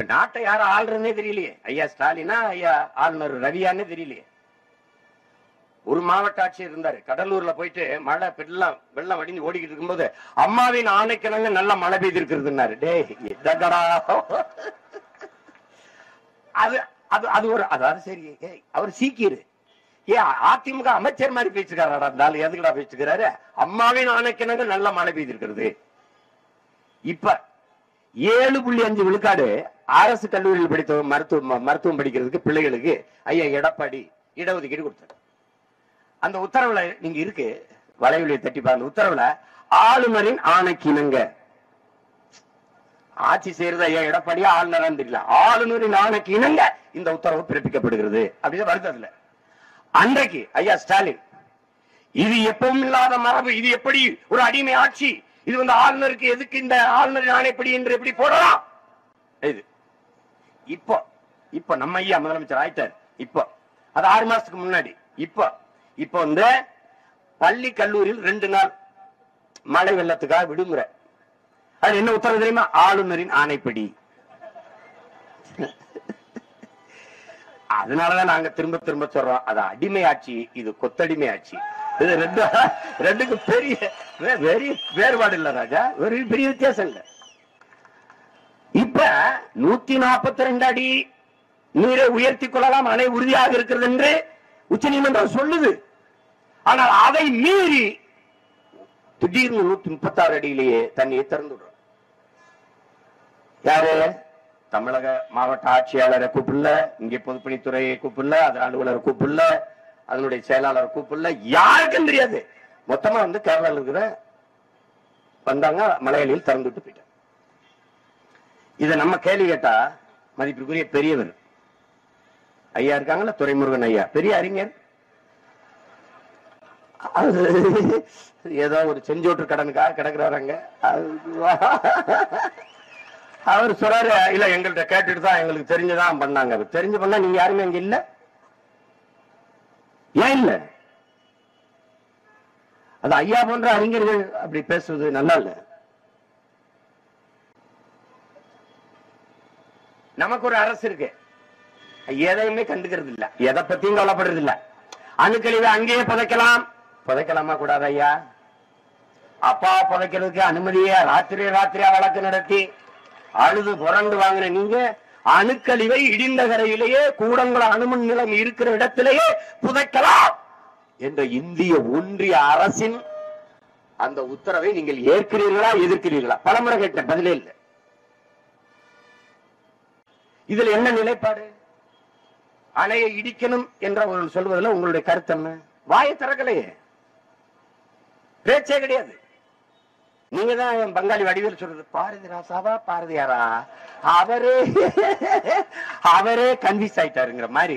இப்ப நாட்டை யாரும் ஆள்றதுனே தெரியலையே ஐயா ஸ்டாலினா ஐயா ஆளுநர் ரவியான்னு தெரியலையே ஒரு மாவட்ட ஆட்சியர் இருந்தாரு கடலூர்ல போயிட்டு மழை வெள்ளம் வெள்ளம் வடிந்து ஓடிக்கிட்டு இருக்கும்போது அம்மாவின் ஆணைக்கிழங்கு நல்ல மழை பெய்திருக்கிறதுனாரு டேய் என்னடா அது அது அது ஒரு அதாவது சரி ஏய், அவர் சீக்கியரு ஏ அதிமுக அமைச்சர் மாதிரி பேசிருக்காரா இருந்தாலும் எதுக்குடா பேசிருக்கிறாரு அம்மாவின் ஆணைக்கிணங்க நல்ல மழை பெய்திருக்கிறது இப்ப ஏழு புள்ளி அஞ்சு விழுக்காடு அரசு கல்லூரியில் படித்த மருத்துவம் மருத்துவம் படிக்கிறதுக்கு பிள்ளைகளுக்கு ஐயா எடப்பாடி இடஒதுக்கீடு கொடுத்தாரு அந்த உத்தரவுல நீங்க இருக்கு வளைவலியை தட்டி பாருங்க உத்தரவுல ஆளுநரின் ஆணைக்கிணங்க ஆட்சி செய்யறது ஐயா எடப்பாடியா ஆளுநரான்னு தெரியல ஆளுநரின் ஆணைக்கு இணங்க இந்த உத்தரவு பிறப்பிக்கப்படுகிறது அப்படின்னு வருது அதுல அன்றைக்கு ஐயா ஸ்டாலின் இது எப்பவும் இல்லாத மரபு இது எப்படி ஒரு அடிமை ஆட்சி இது வந்து ஆளுநருக்கு எதுக்கு இந்த ஆளுநரின் ஆணைப்படி என்று எப்படி போடலாம் இது இப்போ இப்போ நம்ம ஐயா முதலமைச்சர் ஆயிட்டார் இப்போ அது ஆறு மாசத்துக்கு முன்னாடி இப்போ இப்போ வந்து பள்ளி கல்லூரியில் ரெண்டு நாள் மழை வெள்ளத்துக்காக விடுமுறை அது என்ன உத்தரவு தெரியுமா ஆளுநரின் ஆணைப்படி அதனாலதான் நாங்க திரும்ப திரும்ப சொல்றோம் அது அடிமை ஆட்சி இது கொத்தடிமை ஆட்சி இது ரெண்டு ரெண்டுக்கு பெரிய வே- பெரிய வேறுபாடு இல்ல ராஜா ஒரு பெரிய வித்தியாசம் இல்ல இப்ப நூத்தி நாற்பத்தி ரெண்டு அடி நீரை உயர்த்தி கொள்ளலாம் அணை உறுதியாக இருக்கிறது என்று உச்சநீதிமன்றம் சொல்லுது ஆனால் அதை மீறி திடீர்னு நூத்தி முப்பத்தாறு அடியிலேயே தண்ணியை திறந்து விடுறோம் யாரு தமிழக மாவட்ட ஆட்சியாளரை கூப்பிடல இங்கே பொதுப்பணித்துறையை கூப்பிடல அது அலுவலரை கூப்பிடல அதனுடைய செயலாளரை கூப்பிடல யாருக்கும் தெரியாது மொத்தமா வந்து கேரளால இருக்கிற வந்தாங்க மலையாளியில் திறந்து விட்டு போயிட்டாங்க இத நம்ம கேள்வி கேட்டா மதிப்பிற்குரிய பெரியவர் ஐயா இருக்காங்களா துரைமுருகன் ஐயா பெரிய அறிஞர் அது ஏதோ ஒரு செஞ்சோட்டு கடனுக்காக கிடக்குறாருங்க அவர் சொல்றாரு இல்ல எங்கள்கிட்ட கேட்டுட்டு தான் எங்களுக்கு தெரிஞ்சுதான் பண்ணாங்க அது தெரிஞ்சு பண்ணா நீங்க யாருமே அங்க இல்ல ஏன் இல்ல அது ஐயா போன்ற அறிஞர்கள் அப்படி பேசுவது நல்லா இல்ல நமக்கு ஒரு அரசு இருக்கு எதையுமே கண்டுக்கிறது இல்ல எதை பத்தியும் கவலைப்படுறது இல்ல அணுக்கழிவை அங்கேயே புதைக்கலாம் புதைக்கலாமா கூடாது ஐயா அப்பா புதைக்கிறதுக்கு அனுமதியே ராத்திரி ராத்திரியா வழக்கு நடத்தி அழுது புரண்டு வாங்கின நீங்க அணுக்கழிவை இடிந்த கரையிலேயே கூடங்குள அணுமன் நிலம் இருக்கிற இடத்திலேயே புதைக்கலாம் என்ற இந்திய ஒன்றிய அரசின் அந்த உத்தரவை நீங்கள் ஏற்கிறீர்களா எதிர்க்கிறீர்களா பலமுறை கேட்ட பதிலே இல்லை இதுல என்ன நிலைப்பாடு அணையை இடிக்கணும் என்ற ஒரு சொல்வதில் உங்களுடைய கருத்து என்ன வாயை திறக்கலையே பேச்சே கிடையாது நீங்க தான் என் பங்காளி வடிவேல் சொல்றது பாரதி ராசாவா பாரதியாரா அவரே அவரே கன்வின்ஸ் ஆயிட்டாருங்கிற மாதிரி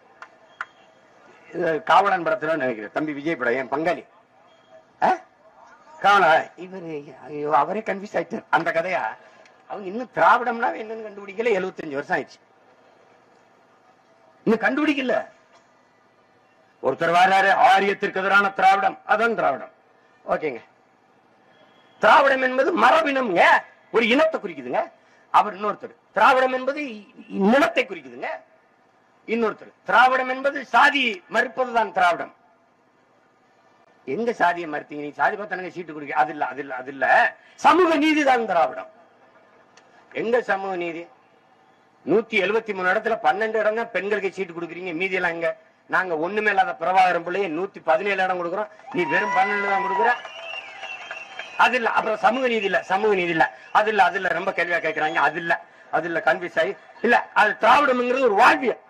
இது காவலன் படத்துல நினைக்கிறேன் தம்பி விஜய் படம் என் பங்காளி ஆ? காவலன் இவரு ஐயோ, அவரே கன்வின்ஸ் ஆயிட்டார் அந்த கதையா அவங்க இன்னும் திராவிடம்னா என்னன்னு கண்டுபிடிக்கல 75 வருஷம் ஆயிடுச்சு இன்னும் கண்டுபிடிக்கல ஒருத்தர் வர்றாரு ஆரியத்திற்கு எதிரான திராவிடம் அதான் திராவிடம் ஓகேங்க திராவிடம் என்பது மரபினம்ங்க ஒரு இனத்தை குறிக்குதுங்க அவர் இன்னொருத்தர் திராவிடம் என்பது இ- நிலத்தை குறிக்குதுங்க இன்னொருத்தர் திராவிடம் என்பது சாதி மறுப்பதுதான் திராவிடம் எங்க சாதியை மறுத்தீங்க நீ சாதி பார்த்தனங்க சீட்டு குடிக்க அது இல்ல அது இல்ல அது இல்ல சமூக நீதி தான் திராவிடம் எங்க சமூக நீதி நூத்தி எழுபத்தி மூணு இடத்துல பன்னெண்டு இடம் தான் பெண்களுக்கு சீட்டு கொடுக்குறீங்க மீதி எல்லாம் எங்க நாங்க ஒண்ணுமே இல்லாத பிரபாகரம் பிள்ளைய நூத்தி பதினேழு இடம் கொடுக்குறோம் நீ வெறும் பன்னெண்டு தான் கொடுக்குற அது இல்ல அப்புறம் சமூக நீதி இல்ல சமூக நீதி இல்ல அது இல்ல அது இல்ல ரொம்ப கேள்வியா கேட்கறாங்க அது இல்ல அது இல்ல கன்ஃபியூஸ் ஆகி இல்ல அது திராவிடம்ங்கிறது ஒரு வாழ்வியல்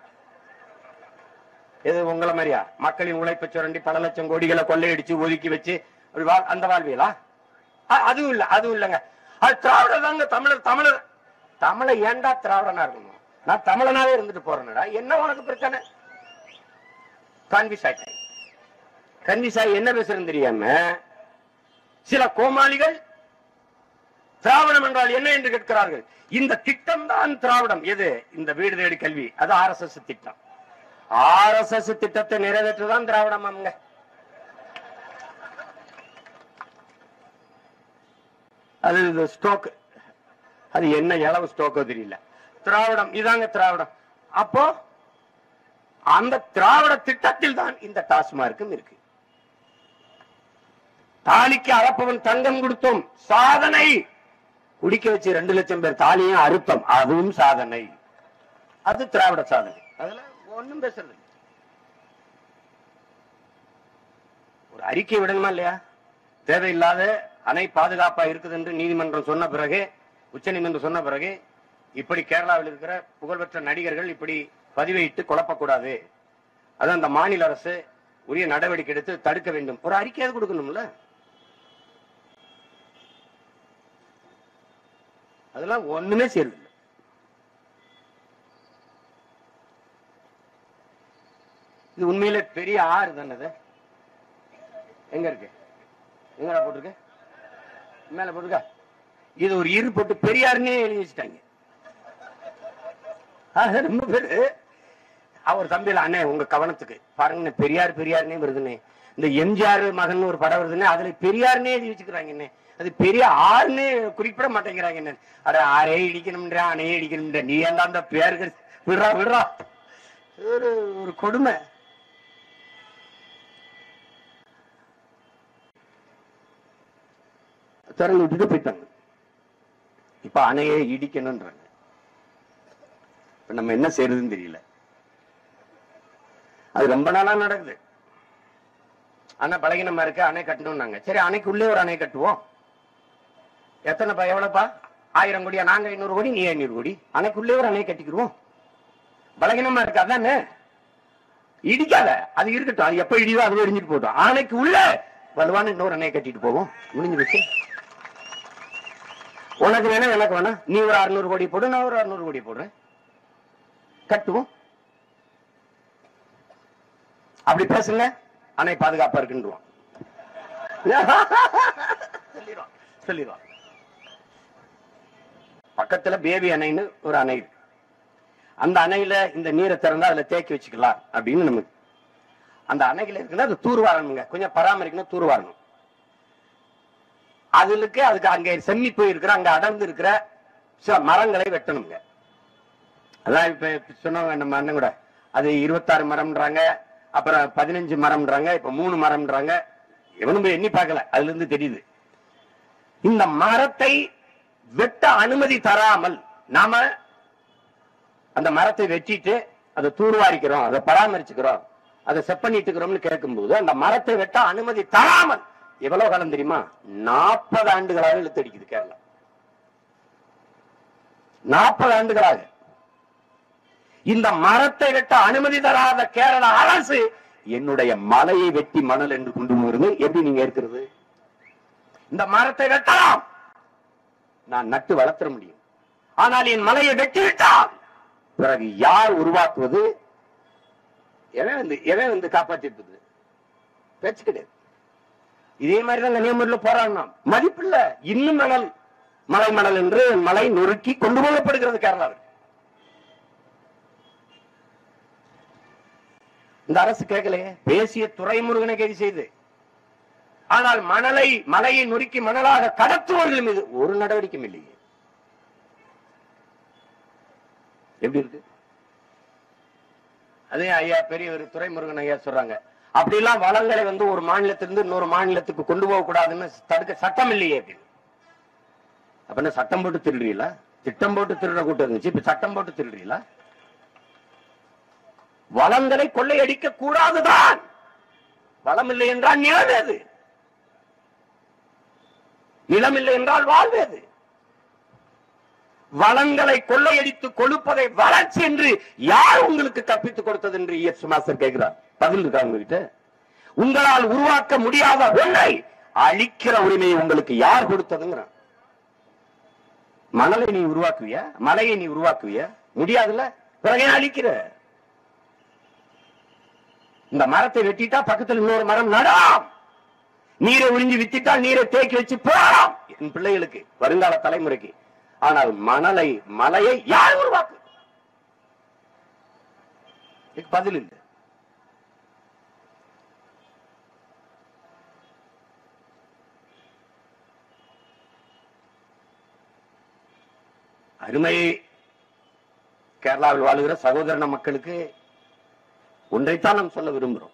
எது உங்களை மாதிரியா மக்களின் உழைப்பை சுரண்டி பல லட்சம் கோடிகளை கொள்ளையடிச்சு ஒதுக்கி வச்சு ஒரு வாழ்- அந்த வாழ்வியலா அ- அதுவும் இல்ல அதுவும் இல்லைங்க அது திராவிடர் தாங்க தமிழர் தமிழர் தமிழை ஏன்டா திராவிடனா இருக்கணும் நான் தமிழனாவே இருந்துட்டு போறேன்டா என்ன உனக்கு பிரச்சனை கன்விஸ் ஆயிட்டேன் கன்விஸ் ஆகி என்ன பேசுறேன்னு தெரியாம சில கோமாளிகள் திராவிடம் என்றால் என்ன என்று கேட்கிறார்கள் இந்த திட்டம் தான் திராவிடம் எது இந்த வீடு தேடி கல்வி அது ஆர்எஸ்எஸ் திட்டம் ஆர்எஸ்எஸ் திட்டத்தை நிறைவேற்றுதான் திராவிடம் அவங்க அது ஸ்டோக் அது என்ன இளவு ஸ்டோக்கோ தெரியல திராவிடம் இதாங்க திராவிடம் அப்போ அந்த திராவிட திட்டத்தில் தான் இந்த டாஸ்மார்க்கும் இருக்கு தாலிக்கு அறப்பவன் தங்கம் கொடுத்தோம் சாதனை குடிக்க வச்சு ரெண்டு லட்சம் பேர் தாலியும் அறுத்தம் அதுவும் சாதனை அது திராவிட சாதனை அதுல ஒண்ணும் பேசுறது இல்ல. ஒரு அறிக்கை விடணுமா இல்லையா தேவையில்லாத அணை பாதுகாப்பா இருக்குது என்று நீதிமன்றம் சொன்ன பிறகு உச்சநீதிமன்றம் சொன்ன பிறகு இப்படி கேரளாவில் இருக்கிற புகழ்பெற்ற நடிகர்கள் இப்படி பதிவையிட்டு குழப்பக்கூடாது அது அந்த மாநில அரசு உரிய நடவடிக்கை எடுத்து தடுக்க வேண்டும் ஒரு அறிக்கையாவது கொடுக்கணும்ல அதெல்லாம் ஒண்ணுமே செய்யறதில்லை இது உண்மையிலே பெரிய ஆறு தானே இது? எங்க இருக்கு எங்கடா போட்டிருக்கு மேல போட்டிருக்கா இது ஒரு இரு போட்டு பெரியாருன்னே எழுதி வச்சுட்டாங்க ஆக, ரொம்ப பேரு அவர் தம்பியில அண்ணே உங்க கவனத்துக்கு பாருங்க பெரியார் பெரியார்னே வருதுண்ணே இந்த எம்ஜிஆர் மகன் ஒரு படம் வருதுன்னு அதுல பெரியார்னே எழுதி வச்சுக்கிறாங்கண்ணே அது பெரிய ஆறுன்னு குறிப்பிட மாட்டேங்கிறாங்க என்ன அட ஆரே இடிக்கணும்ன்ற அணையே இடிக்கணும்ன்ற நீ ஏன்டா அந்த பேருக்கு விடுறா விடுறா ஒரு ஒரு கொடுமை திறந்து விட்டுட்டு போயிட்டாங்க இப்ப அணையை இடிக்கணும்ன்றாங்க இப்ப நம்ம என்ன செய்யறதுன்னு தெரியல அது ரொம்ப நாளா நடக்குது அணை பலகீனமா இருக்கு அணை கட்டணும்னாங்க சரி அணைக்குள்ளே ஒரு அணை கட்டுவோம் எத்தனைப்பா எவ்வளவுப்பா ஆயிரம் கோடியா நாங்க ஐநூறு கோடி நீ ஐநூறு கோடி அணைக்குள்ளே ஒரு அணை கட்டிக்கிடுவோம் பலகீனமா இருக்கு அதானே இடிக்காத அது இருக்கட்டும் அது எப்ப இடியோ அது இடிஞ்சிட்டு போட்டோம் அணைக்கு உள்ள வலுவான இன்னொரு அணையை கட்டிட்டு போவோம் முடிஞ்சு வச்சு உனக்கு வேணா எனக்கு வேணா நீ ஒரு அறுநூறு கோடி போடு நான் ஒரு அறுநூறு கோடி போடுறேன் கட்டுவோம் அப்படி பேசுங்க அணை பாதுகாப்பா இருக்குன்றுவான் சொல்லிடுவான் சொல்லிடுவான் பக்கத்துல பேபி அணைன்னு ஒரு அணை இருக்கு அந்த அணையில இந்த நீரை திறந்தா அதுல தேக்கி வச்சுக்கலாம் அப்படின்னு நமக்கு அந்த அணைகள் இருக்குன்னா அது தூர்வாரணுங்க கொஞ்சம் பராமரிக்கணும் தூர்வாரணும் அதுக்கு அதுக்கு அங்க செம்மி போய் இருக்கிற அங்க அடர்ந்து இருக்கிற சில மரங்களை வெட்டணுங்க அதான் இப்ப இப்ப சொன்னவங்க நம்ம அண்ணன் கூட அது இருபத்தாறு மரம்ன்றாங்க அப்புறம் பதினஞ்சு மரம்ன்றாங்க இப்ப மூணு மரம்ன்றாங்க எவனும் போய் எண்ணி பார்க்கல அதுல இருந்து தெரியுது இந்த மரத்தை வெட்ட அனுமதி தராமல் நாம அந்த மரத்தை வெட்டிட்டு அதை தூர்வாரிக்கிறோம் அதை பராமரிச்சுக்கிறோம் அதை செப்பனிட்டுக்கிறோம்னு கேட்கும்போது அந்த மரத்தை வெட்ட அனுமதி தராமல் எவ்வளவு காலம் தெரியுமா நாற்பது ஆண்டுகளாக இழுத்தடிக்குது கேரளா நாற்பது ஆண்டுகளாக இந்த மரத்தை வெட்ட அனுமதி தராத கேரள அரசு என்னுடைய மலையை வெட்டி மணல் என்று கொண்டு வருது எப்படி நீங்க இருக்கிறது இந்த மரத்தை வெட்டலாம் நான் நட்டு வளர்த்த முடியும் ஆனால் என் மலையை வெட்டி விட்டால் பிறகு யார் உருவாக்குவது எவன் வந்து எவன் வந்து காப்பாற்றிருப்பது பேச்சு கிடையாது இதே மாதிரி தான் கன்னியாகுமரியில் போராடணும் மதிப்பில்ல இன்னும் மணல் மலை மணல் என்று மலை நொறுக்கி கொண்டு போகப்படுகிறது கேரளாவில் இந்த அரசு கேட்கலையே பேசிய துறைமுருகனை கைது செய்து ஆனால் மணலை மலையை நொறுக்கி மணலாக கடத்துவர்கள் மீது ஒரு நடவடிக்கையும் இல்லையே எப்படி இருக்கு அதே ஐயா பெரியவர் துறைமுருகன் ஐயா சொல்றாங்க அப்படிலாம் வளங்களை வந்து ஒரு மாநிலத்திலிருந்து இன்னொரு மாநிலத்துக்கு கொண்டு போக கூடாதுன்னு தடுக்க சட்டம் இல்லையே அப்படின்னு அப்ப என்ன சட்டம் போட்டு திருடுறீங்களா திட்டம் போட்டு திருடுற கூட்டம் இருந்துச்சு இப்ப சட்டம் போட்டு திருடுறீங்களா வளங்களை கொள்ளையடிக்க கூடாதுதான் வளம் இல்லை என்றால் நிலம் ஏது நிலம் இல்லை என்றால் வாழ்வேது வளங்களை கொள்ளையடித்து கொழுப்பதை வளர்ச்சி என்று யார் உங்களுக்கு கற்பித்துக் கொடுத்தது என்று இஎஸ் மாஸ்டர் கேட்கிறார் பதில் இருக்கா உங்ககிட்ட உங்களால் உருவாக்க முடியாத ஒன்றை அழிக்கிற உரிமையை உங்களுக்கு யார் கொடுத்ததுங்கிறான் மணலை நீ உருவாக்குவியா மலையை நீ உருவாக்குவியா முடியாதுல்ல பிறகு ஏன் அழிக்கிற இந்த மரத்தை வெட்டிட்டா பக்கத்துல இன்னொரு மரம் நடாம் நீரை உறிஞ்சி வித்திட்டால் நீரை தேக்கி வச்சு போகலாம் என் பிள்ளைகளுக்கு வருங்கால தலைமுறைக்கு ஆனால் மணலை மலையை யார் உருவாக்கு இதுக்கு பதில் இல்லை அருமை கேரளாவில் வாழுகிற சகோதரன மக்களுக்கு ஒன்றைத்தான் நாம் சொல்ல விரும்புகிறோம்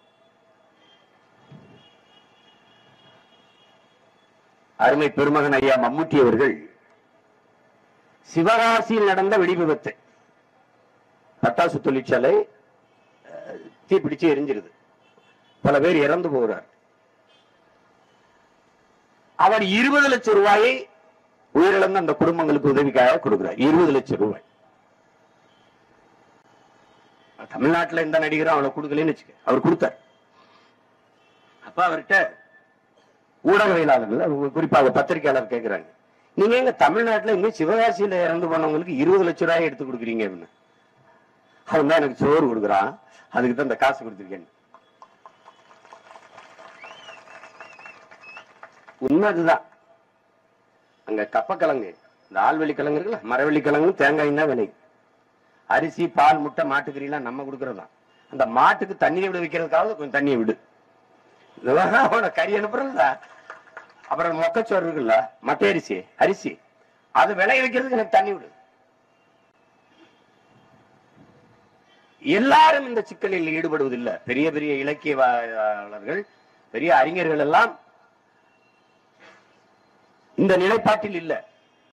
அருமை பெருமகன் ஐயா மம்முட்டி அவர்கள் சிவகாசியில் நடந்த வெடி விபத்து பட்டாசு தொழிற்சாலை அஹ், தீப்பிடிச்சு எரிஞ்சிருது பல பேர் இறந்து போகிறார் அவர் இருபது லட்சம் ரூபாயை உயிரிழந்த அந்த குடும்பங்களுக்கு உதவிக்காக கொடுக்கிறார் இருபது லட்சம் ரூபாய் தமிழ்நாட்டுல எந்த நடிகரும் அவ்வளவு கொடுக்கலன்னு வச்சுக்க அவர் கொடுத்தார் அப்ப அவர்கிட்ட ஊடகவியலாளர்கள் அவங்க குறிப்பாக பத்திரிகையாளர் கேட்கிறாங்க நீங்க எங்க தமிழ்நாட்டுல இங்க சிவகாசியில இறந்து போனவங்களுக்கு இருபது லட்சம் ரூபாய் எடுத்து கொடுக்குறீங்க அப்படின்னு அவன் தான் எனக்கு சோறு கொடுக்குறான் அதுக்கு தான் இந்த காசு கொடுத்துருக்கேன் உண்மை அதுதான் அங்க கப்பக்கிழங்கு இந்த ஆள்வெளி கிழங்கு இருக்குல்ல மரவள்ளி கிழங்கு தேங்காய் தான் விலை அரிசி பால் முட்டை மாட்டுக்கறிலாம் நம்ம கொடுக்கறதா அந்த மாட்டுக்கு தண்ணீரை விட வைக்கிறதுக்காக கொஞ்சம் தண்ணியை விடு இதெல்லாம் அவன கறி அனுப்புறதா அப்புறம் மொக்கச்சோறு இருக்குல்ல மட்டை அரிசி அரிசி அது விளைய வைக்கிறதுக்கு எனக்கு தண்ணி விடு எல்லாரும் இந்த சிக்கலில் ஈடுபடுவதில்லை பெரிய பெரிய இலக்கியவாளர்கள் பெரிய அறிஞர்கள் எல்லாம் இந்த நிலைப்பாட்டில் இல்ல